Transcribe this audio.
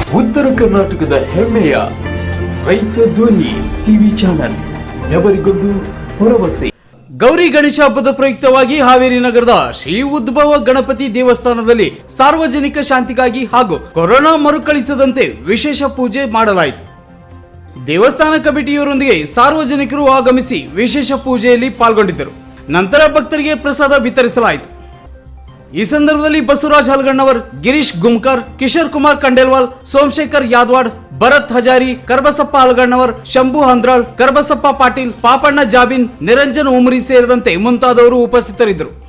ಉತ್ತರ ಕರ್ನಾಟಕದ ಹೆಮ್ಮೆಯ ರೈತ ಧ್ವನಿ ಟಿವಿ ಚಾನಲ್ ఎవరిಗೊಂದು ಭರವಸೆ ಗೌರಿ ಗಣೇಶ ಹಬ್ಬದ ಪ್ರಯುಕ್ತವಾಗಿ ಹಾವೇರಿ ನಗರದ ಶ್ರೀ ಉದ್ಭವ ಗಣಪತಿ ದೇವಸ್ಥಾನದಲ್ಲಿ ಸಾರ್ವಜನಿಕ ಶಾಂತಿಗಾಗಿ ಹಾಗೂ ಕೊರೋನಾ ಮರುಕಳಿಸದಂತೆ ವಿಶೇಷ ಪೂಜೆ ಮಾಡಲಾಯಿತು ದೇವಸ್ಥಾನ ಕಮಿಟಿಯವರೊಂದಿಗೆ ಸಾರ್ವಜನಿಕರು ಆಗಮಿಸಿ ವಿಶೇಷ ಪೂಜೆಯಲ್ಲಿ ಪಾಲ್ಗೊಂಡಿದ್ದರು ನಂತರ ಭಕ್ತರಿಗೆ ಪ್ರಸಾದ ವಿತರಿಸಲಾಯಿತು ಈ ಸಂದರ್ಭದಲ್ಲಿ ಬಸವರಾಜ್ ಹಲ್ಗಣ್ಣವರ್ ಗಿರೀಶ್ ಗುಮ್ಕರ್ ಕಿಶೋರ್ ಕುಮಾರ್ ಕಂಡೇಲ್ವಾಲ್ ಸೋಮಶೇಖರ್ ಯಾದವಾಡ್ ಭರತ್ ಹಜಾರಿ ಕರ್ಬಸಪ್ಪ ಹಲ್ಗಣ್ಣವರ್ ಶಂಭು ಹಂದ್ರಾಳ್ ಕರ್ಬಸಪ್ಪ ಪಾಟೀಲ್ ಪಾಪಣ್ಣ ಜಾಬಿನ್ ನಿರಂಜನ್ ಉಮರಿ ಸೇರಿದಂತೆ ಮುಂತಾದವರು ಉಪಸ್ಥಿತರಿದ್ದರು